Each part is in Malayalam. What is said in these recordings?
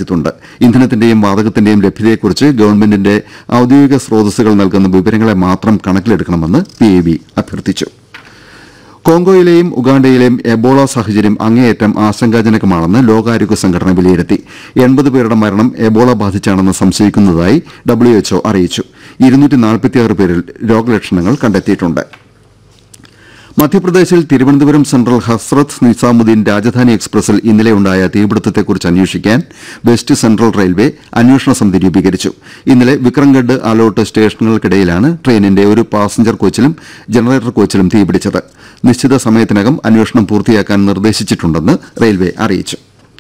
രാജ്യത്തുണ്ട് ഇന്ധനത്തിന്റെയും വാതകത്തിന്റെയും ലഭ്യതയെക്കുറിച്ച് ഗവൺമെന്റിന്റെ ഔദ്യോഗിക സ്രോതസ്സുകൾ നൽകുന്ന വിവരങ്ങളെ മാത്രം കണക്കിലെടുക്കണമെന്ന് പി എ ബി അഭ്യർത്ഥിച്ചു കോങ്കോയിലെയും ഉഗാണ്ടയിലെയും എബോള സാഹചര്യം അങ്ങേയറ്റം ആശങ്കാജനകമാണെന്ന് ലോകാരോഗ്യ സംഘടന വിലയിരുത്തി എൺപത് പേരുടെ മരണം എബോള ബാധിച്ചാണെന്ന് സംശയിക്കുന്നതായി ഡബ്ല്യുഎച്ച്ഒ അറിയിച്ചു പേരിൽ രോഗലക്ഷണങ്ങൾ കണ്ടെത്തിയിട്ടുണ്ട് മധ്യപ്രദേശിൽ തിരുവനന്തപുരം സെൻട്രൽ ഹസ്രത്ത് നിസാമുദ്ദീൻ രാജധാനി എക്സ്പ്രസിൽ ഇന്നലെയുണ്ടായ തീപിടുത്തത്തെക്കുറിച്ച് അന്വേഷിക്കാൻ വെസ്റ്റ് സെൻട്രൽ റെയിൽവേ അന്വേഷണ സമിതി രൂപീകരിച്ചു ഇന്നലെ വിക്രംഗഡ് അലോട്ട് സ്റ്റേഷനുകൾക്കിടയിലാണ് ട്രെയിനിന്റെ ഒരു പാസഞ്ചർ കോച്ചിലും ജനറേറ്റർ കോച്ചിലും തീപിടിച്ചത് നിശ്ചിത സമയത്തിനകം അന്വേഷണം പൂർത്തിയാക്കാൻ നിർദ്ദേശിച്ചിട്ടുണ്ടെന്ന് റെയിൽവേ അറിയിച്ചു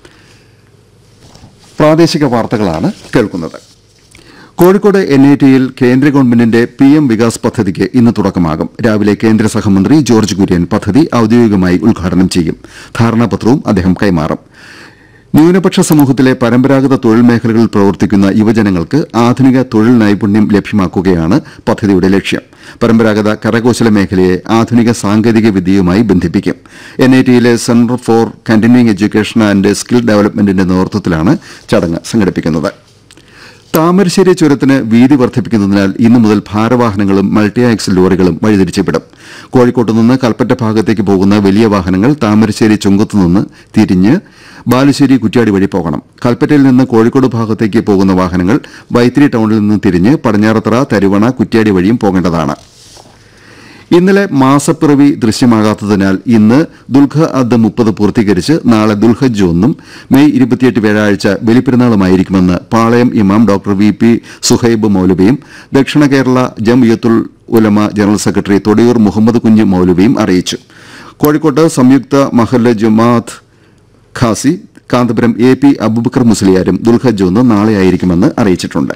പ്രാദേശിക വാർത്തകളാണ് കേൾക്കുന്നത് കോഴിക്കോട് എൻ ഐ ടിയിൽ കേന്ദ്ര ഗവൺമെന്റിന്റെ പി എം വികാസ് പദ്ധതിക്ക് ഇന്ന് തുടക്കമാകും രാവിലെ കേന്ദ്ര സഹമന്ത്രി ജോർജ് കുര്യൻ പദ്ധതി ഔദ്യോഗികമായി ഉദ്ഘാടനം ചെയ്യും ധാരണാപത്രവും അദ്ദേഹം കൈമാറും ന്യൂനപക്ഷ സമൂഹത്തിലെ പരമ്പരാഗത തൊഴിൽ മേഖലകളിൽ പ്രവർത്തിക്കുന്ന യുവജനങ്ങൾക്ക് ആധുനിക തൊഴിൽ നൈപുണ്യം ലഭ്യമാക്കുകയാണ് പദ്ധതിയുടെ ലക്ഷ്യം പരമ്പരാഗത കരകൌശല മേഖലയെ ആധുനിക സാങ്കേതിക വിദ്യയുമായി ബന്ധിപ്പിക്കും എൻ ഐ ടിയിലെ centre for continuing education and skill ഡെവലപ്മെന്റിന്റെ നേതൃത്വത്തിലാണ് ചടങ്ങ് സംഘടിപ്പിക്കുന്നത് താമരശ്ശേരി ചുരത്തിന് വീതി വർദ്ധിപ്പിക്കുന്നതിനാൽ ഇന്നു മുതൽ ഭാരവാഹനങ്ങളും മൾട്ടി ആക്സിൽ ലോറികളും വഴിതിരിച്ചുവിടും കോഴിക്കോട്ട് നിന്ന് കൽപ്പറ്റ ഭാഗത്തേക്ക് പോകുന്ന വലിയ വാഹനങ്ങൾ താമരശ്ശേരി ചുങ്കത്തുനിന്ന് തിരിഞ്ഞ് ബാലുശ്ശേരി കുറ്റ്യാടി വഴി പോകണം കൽപ്പറ്റയിൽ നിന്ന് കോഴിക്കോട് ഭാഗത്തേക്ക് പോകുന്ന വാഹനങ്ങൾ വൈത്തിരി ടൌണിൽ നിന്ന് തിരിഞ്ഞ് പടിഞ്ഞാറത്തറ തരുവണ കുറ്റ്യാടി വഴിയും പോകേണ്ടതാണ് ഇന്നലെ മാസപ്പിറവി ദൃശ്യമാകാത്തതിനാൽ ഇന്ന് ദുൽഖ അദ് മുപ്പത് പൂർത്തീകരിച്ച് നാളെ ദുൽഹജ്ജ് ഒന്നും മെയ് ഇരുപത്തിയെട്ട് വ്യാഴാഴ്ച ബലിപ്പെരുന്നാളുമായിരിക്കുമെന്ന് പാളയം ഇമാം ഡോക്ടർ വി പി സുഹൈബ് മൌലവിയും ദക്ഷിണ കേരള ജംഇയ്യത്തുൽ ഉലമ ജനറൽ സെക്രട്ടറി തൊടിയൂർ മുഹമ്മദ് കുഞ്ഞ് മൌലവിയും അറിയിച്ചു കോഴിക്കോട്ട് സംയുക്ത മഹല്ല ജുമാഅത്ത് ഖാസി കാന്തപുരം എ പി അബുബക്കർ മുസ്ലിയാരും ദുൽഹജ്ജ് ഒന്ന് നാളെയായിരിക്കുമെന്ന് അറിയിച്ചിട്ടുണ്ട്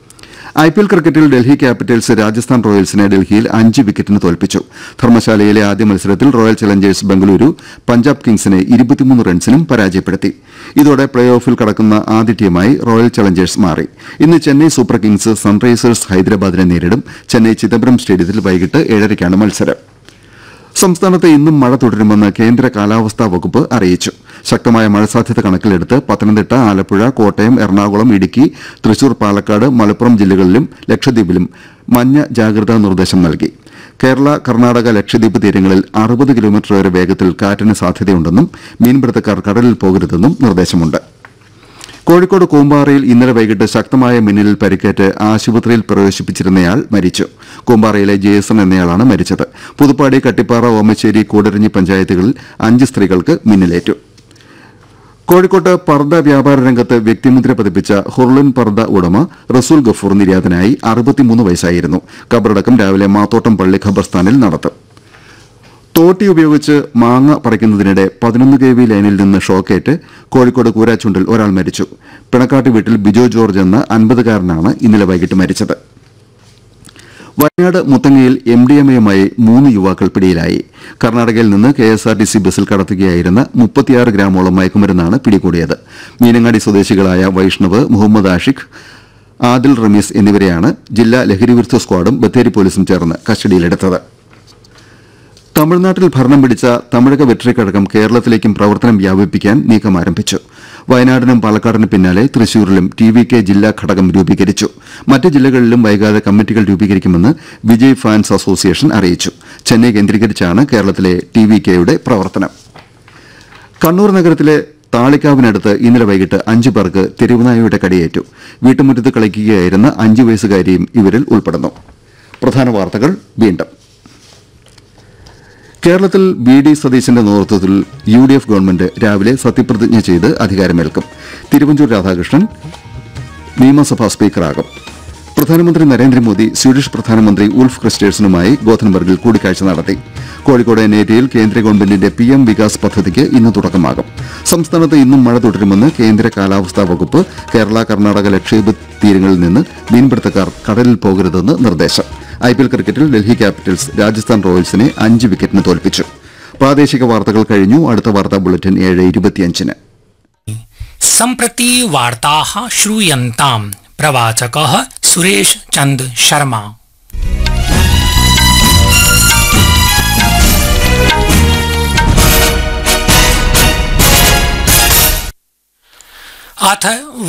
ഐ പി എൽ ക്രിക്കറ്റിൽ ഡൽഹി ക്യാപിറ്റൽസ് രാജസ്ഥാൻ റോയൽസിനെ ഡൽഹിയിൽ അഞ്ച് വിക്കറ്റിന് തോൽപ്പിച്ചു ധർമ്മശാലയിലെ ആദ്യ മത്സരത്തിൽ റോയൽ ചലഞ്ചേഴ്സ് ബംഗളൂരു പഞ്ചാബ് കിങ്സിനെ ഇരുപത്തിമൂന്ന് റൺസിനും പരാജയപ്പെടുത്തി ഇതോടെ പ്ലേ ഓഫിൽ കടക്കുന്ന ആദ്യ ടീമായി റോയൽ ചലഞ്ചേഴ്സ് മാറി ഇന്ന് ചെന്നൈ സൂപ്പർ കിങ്സ് സൺറൈസേഴ്സ് ഹൈദരാബാദിനെ നേരിടും ചെന്നൈ ചിദംബരം സ്റ്റേഡിയത്തിൽ വൈകിട്ട് ഏഴരയ്ക്കാണ് മത്സരം സംസ്ഥാനത്ത് ഇന്നും മഴ തുടരുമെന്ന് കേന്ദ്ര കാലാവസ്ഥാ വകുപ്പ് അറിയിച്ചു ശക്തമായ മഴ സാധ്യത കണക്കിലെടുത്ത് പത്തനംതിട്ട ആലപ്പുഴ കോട്ടയം എറണാകുളം ഇടുക്കി തൃശൂർ പാലക്കാട് മലപ്പുറം ജില്ലകളിലും ലക്ഷദ്വീപിലും മഞ്ഞ ജാഗ്രതാ നിർദ്ദേശം നൽകി കേരള കർണാടക ലക്ഷദ്വീപ് തീരങ്ങളിൽ അറുപത് കിലോമീറ്റർ വരെ വേഗത്തിൽ കാറ്റിന് സാധ്യതയുണ്ടെന്നും മീൻപിടുത്തക്കാർ കടലിൽ പോകരുതെന്നും നിർദ്ദേശമുണ്ട് കോഴിക്കോട് കൂമ്പാറയിൽ ഇന്നലെ വൈകിട്ട് ശക്തമായ മിന്നലിൽ പരിക്കേറ്റ് ആശുപത്രിയിൽ പ്രവേശിപ്പിച്ചിരുന്നയാൾ മരിച്ചു കൂമ്പാറയിലെ ജേസൺ എന്നയാളാണ് മരിച്ചത് പുതുപ്പാടി കട്ടിപ്പാറ ഓമശ്ശേരി കൂടരഞ്ഞി പഞ്ചായത്തുകളിൽ അഞ്ച് സ്ത്രീകൾക്ക് മിന്നലേറ്റു കോഴിക്കോട്ട് പർദ്ദ വ്യാപാര രംഗത്ത് വ്യക്തിമുദ്ര പതിപ്പിച്ച ഹുർലിൻ പർദ്ദ ഉടമ റസൂൽ ഗഫൂർ നിര്യാതനായി അറുപത്തിമൂന്ന് വയസ്സായിരുന്നു കബറടക്കം രാവിലെ മാത്തോട്ടം പള്ളി ഖബർസ്ഥാനിൽ നടത്തും തോട്ടി ഉപയോഗിച്ച് മാങ്ങ പറിക്കുന്നതിനിടെ പതിനൊന്ന് കെ വി ലൈനിൽ നിന്ന് ഷോക്കേറ്റ് കോഴിക്കോട് കൂരാച്ചുണ്ടിൽ ഒരാൾ മരിച്ചു പിണക്കാട്ട് വീട്ടിൽ ബിജോ ജോർജ് എന്ന അൻപതുകാരനാണ് ഇന്നലെ വൈകിട്ട് മരിച്ചത് വയനാട് മുത്തങ്ങയിൽ എം ഡി എം എയുമായി മൂന്ന് യുവാക്കൾ പിടിയിലായി കർണാടകയിൽ നിന്ന് K S R T C ബസ്സിൽ കടത്തുകയായിരുന്ന മുപ്പത്തിയാറ് ഗ്രാമോളം മയക്കുമരുന്നാണ് പിടികൂടിയത് മീനങ്ങാടി സ്വദേശികളായ വൈഷ്ണവ് മുഹമ്മദ് ആഷിഖ് ആദിൽ റമീസ് എന്നിവരെയാണ് ജില്ലാ ലഹരിവിരുദ്ധ സ്ക്വാഡും ബത്തേരി പോലീസും ചേർന്ന് കസ്റ്റഡിയിലെടുത്തത് തമിഴ്നാട്ടിൽ ഭരണം പിടിച്ച തമിഴക വെട്രി കഴകം കേരളത്തിലേക്കും പ്രവർത്തനം വ്യാപിപ്പിക്കാൻ നീക്കം ആരംഭിച്ചു വയനാടിനും പാലക്കാടിനും പിന്നാലെ തൃശൂരിലും ടി വി കെ ജില്ലാ ഘടകം രൂപീകരിച്ചു മറ്റ് ജില്ലകളിലും വൈകാതെ കമ്മിറ്റികൾ രൂപീകരിക്കുമെന്ന് വിജയ് ഫാൻസ് അസോസിയേഷൻ അറിയിച്ചു ചെന്നൈ കേന്ദ്രീകരിച്ചാണ് കേരളത്തിലെ ടി വി കെയുടെ പ്രവർത്തനം കണ്ണൂർ നഗരത്തിലെ താളിക്കാവിനടുത്ത് ഇന്നലെ വൈകിട്ട് അഞ്ചു പേർക്ക് തെരുവുനായയുടെ കടിയേറ്റു വീട്ടുമുറ്റത്ത് കളിക്കുകയായിരുന്ന അഞ്ചു വയസ്സുകാരിയും ഇവരിൽ ഉൾപ്പെടുന്നു പ്രധാന വാർത്തകൾ വീണ്ടും കേരളത്തിൽ ബി ഡി സതീശന്റെ നേതൃത്വത്തിൽ യു ഡി എഫ് ഗവൺമെന്റ് രാവിലെ സത്യപ്രതിജ്ഞ ചെയ്ത് അധികാരമേൽക്കും തിരുവഞ്ചൂർ രാധാകൃഷ്ണൻ നിയമസഭാ സ്പീക്കറാകും പ്രധാനമന്ത്രി നരേന്ദ്രമോദി സ്വീഡിഷ് പ്രധാനമന്ത്രി ഉൾഫ് ക്രിസ്റ്റേഴ്സനുമായി ഗോഥൻബർഗിൽ കൂടിക്കാഴ്ച നടത്തി കോഴിക്കോട് നേറ്റയിൽ കേന്ദ്ര ഗവൺമെന്റിന്റെ പി എം വികാസ് പദ്ധതിക്ക് ഇന്ന് തുടക്കമാകും സംസ്ഥാനത്ത് ഇന്നും മഴ തുടരുമെന്ന് കേന്ദ്ര കാലാവസ്ഥാ വകുപ്പ് കേരള കർണാടക ലക്ഷദ്വീപ് തീരങ്ങളിൽ നിന്ന് മീൻപിടുത്തക്കാർ കടലിൽ പോകരുതെന്ന് നിർദ്ദേശം ഐ പി എൽ ക്രിക്കറ്റിൽ ഡൽഹി ക്യാപിറ്റൽസ് രാജസ്ഥാൻ റോയൽസിനെ അഞ്ച് വിക്കറ്റിന് തോൽപ്പിച്ചു പ്രാദേശിക വാർത്തകൾ കഴിഞ്ഞു അടുത്ത വാർത്താ ബുള്ളറ്റിൻ ഏഴ് ഇരുപത്തിയഞ്ചിന് सम्प्रति वार्ताः श्रूयन्ताम् प्रवाचकः सुरेश चन्द शर्मा अथ